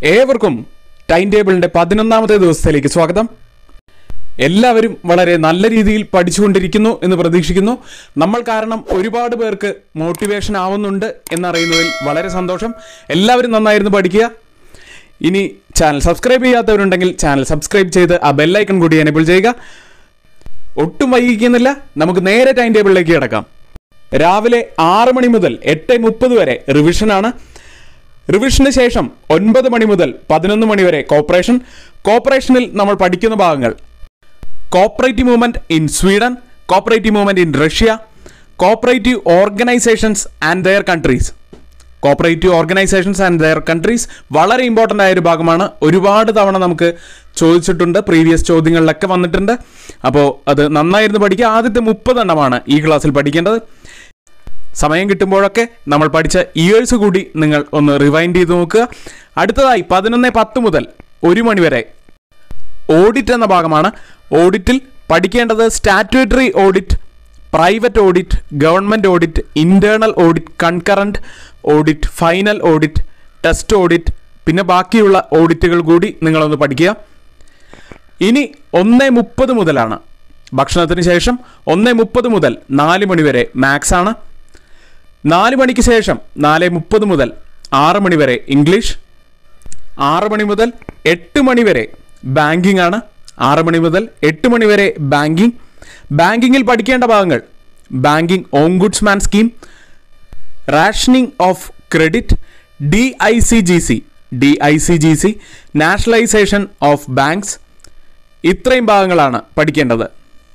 ഏവർക്കും ടൈം ടേബിളിന്റെ പതിനൊന്നാമത്തെ ദിവസത്തിലേക്ക് സ്വാഗതം എല്ലാവരും വളരെ നല്ല രീതിയിൽ പഠിച്ചുകൊണ്ടിരിക്കുന്നു എന്ന് പ്രതീക്ഷിക്കുന്നു നമ്മൾ കാരണം ഒരുപാട് പേർക്ക് മോട്ടിവേഷൻ ആവുന്നുണ്ട് എന്നറിയുന്നതിൽ വളരെ സന്തോഷം എല്ലാവരും നന്നായിരുന്നു പഠിക്കുക ഇനി ചാനൽ സബ്സ്ക്രൈബ് ചെയ്യാത്തവരുണ്ടെങ്കിൽ ചാനൽ സബ്സ്ക്രൈബ് ചെയ്ത് ആ ബെല്ലൈക്കൺ കൂടി എനേബിൾ ചെയ്യുക ഒട്ടും വൈകിക്കുന്നില്ല നമുക്ക് നേരെ ടൈം ടേബിളിലേക്ക് കിടക്കാം രാവിലെ ആറ് മണി മുതൽ എട്ട് മുപ്പത് വരെ റിവിഷനാണ് റിവിഷന് ശേഷം ഒൻപത് മണി മുതൽ പതിനൊന്ന് മണി വരെ കോപ്പറേഷൻ കോപ്പറേഷനിൽ നമ്മൾ പഠിക്കുന്ന ഭാഗങ്ങൾ cooperative movement in Sweden cooperative movement in Russia cooperative organisations and their countries cooperative organisations and their countries വളരെ ഇമ്പോർട്ടൻ്റ് ആയ ഒരു ഭാഗമാണ് ഒരുപാട് തവണ നമുക്ക് ചോദിച്ചിട്ടുണ്ട് പ്രീവിയസ് ചോദ്യങ്ങളിലൊക്കെ വന്നിട്ടുണ്ട് അപ്പോൾ അത് നന്നായിരുന്നു പഠിക്കുക ആദ്യത്തെ മുപ്പതെണ്ണമാണ് ഈ ക്ലാസ്സിൽ പഠിക്കേണ്ടത് സമയം കിട്ടുമ്പോഴൊക്കെ നമ്മൾ പഠിച്ച ഇയേഴ്സ് കൂടി നിങ്ങൾ ഒന്ന് റിവൈൻഡ് ചെയ്ത് നോക്കുക അടുത്തതായി പതിനൊന്ന് പത്ത് മുതൽ ഒരു മണി വരെ ഓഡിറ്റ് എന്ന ഭാഗമാണ് ഓഡിറ്റിൽ പഠിക്കേണ്ടത് statutory audit private audit government audit internal audit concurrent audit final audit test audit പിന്നെ ബാക്കിയുള്ള ഓഡിറ്റുകൾ കൂടി നിങ്ങളൊന്ന് പഠിക്കുക ഇനി ഒന്ന് മുപ്പത് മുതലാണ് ഭക്ഷണത്തിന് ശേഷം ഒന്ന് മുപ്പത് മുതൽ നാല് മണി വരെ മാത്സ് ആണ് നാല് മണിക്ക് ശേഷം നാല് മുപ്പത് മുതൽ ആറ് മണി വരെ ഇംഗ്ലീഷ് ആറ് മണി മുതൽ എട്ട് മണി വരെ ബാങ്കിങ് ആണ് ആറ് മണി മുതൽ എട്ട് മണി വരെ ബാങ്കിങ് ബാങ്കിങ്ങിൽ പഠിക്കേണ്ട ഭാഗങ്ങൾ banking ombudsman scheme rationing of credit D I C G C D I C G C nationalisation of banks ഇത്രയും ഭാഗങ്ങളാണ് പഠിക്കേണ്ടത്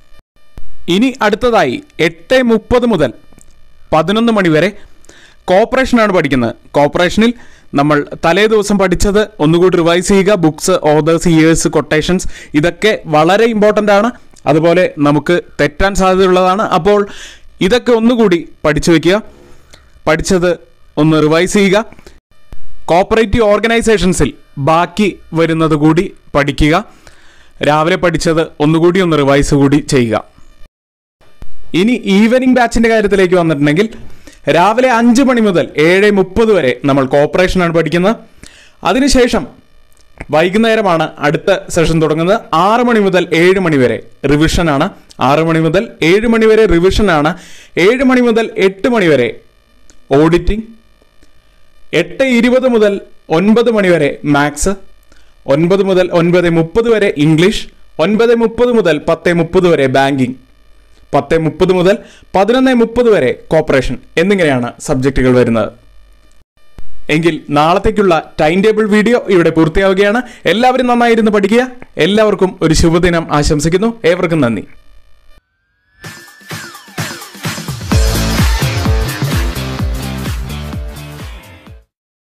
ഇനി അടുത്തതായി എട്ട് മുപ്പത് മുതൽ പതിനൊന്ന് മണി വരെ കോപ്പറേഷനാണ് പഠിക്കുന്നത് കോപ്പറേഷനിൽ നമ്മൾ തലേ ദിവസം പഠിച്ചത് ഒന്നുകൂടി റിവൈസ് ചെയ്യുക ബുക്സ് ഓതേഴ്സ് ഇയേഴ്സ് കൊട്ടേഷൻസ് ഇതൊക്കെ വളരെ ഇമ്പോർട്ടൻ്റ് ആണ് അതുപോലെ നമുക്ക് തെറ്റാൻ സാധ്യതയുള്ളതാണ് അപ്പോൾ ഇതൊക്കെ ഒന്നുകൂടി പഠിച്ചു വയ്ക്കുക പഠിച്ചത് ഒന്ന് റിവൈസ് ചെയ്യുക കോപ്പറേറ്റീവ് ഓർഗനൈസേഷൻസിൽ ബാക്കി വരുന്നത് കൂടി പഠിക്കുക രാവിലെ പഠിച്ചത് ഒന്നുകൂടി ഒന്ന് റിവൈസ് കൂടി ചെയ്യുക ഇനി ഈവനിങ് ബാച്ചിന്റെ കാര്യത്തിലേക്ക് വന്നിട്ടുണ്ടെങ്കിൽ രാവിലെ അഞ്ച് മണി മുതൽ ഏഴ് മുപ്പത് വരെ നമ്മൾ കോപ്പറേഷനാണ് പഠിക്കുന്നത് അതിനുശേഷം വൈകുന്നേരമാണ് അടുത്ത സെഷൻ തുടങ്ങുന്നത് ആറ് മണി മുതൽ ഏഴ് മണി വരെ റിവിഷനാണ് ആറ് മണി മുതൽ ഏഴ് മണി വരെ റിവിഷനാണ് ഏഴ് മണി മുതൽ എട്ട് മണി വരെ ഓഡിറ്റിംഗ് എട്ട് ഇരുപത് മുതൽ ഒൻപത് മണി വരെ മാത്സ് ഒൻപത് മുതൽ ഒൻപത് മുപ്പത് വരെ ഇംഗ്ലീഷ് ഒൻപത് മുപ്പത് മുതൽ പത്ത് മുപ്പത് വരെ ബാങ്കിങ് പത്ത് മുപ്പത് മുതൽ പതിനൊന്ന് മുപ്പത് വരെ കോപ്പറേഷൻ എന്നിങ്ങനെയാണ് സബ്ജക്റ്റുകൾ വരുന്നത് എങ്കിൽ നാളത്തേക്കുള്ള ടൈം ടേബിൾ വീഡിയോ ഇവിടെ പൂർത്തിയാവുകയാണ് എല്ലാവരും നന്നായിരുന്നു പഠിക്കുക എല്ലാവർക്കും ഒരു ശുഭദിനം ആശംസിക്കുന്നു ഏവർക്കും നന്ദി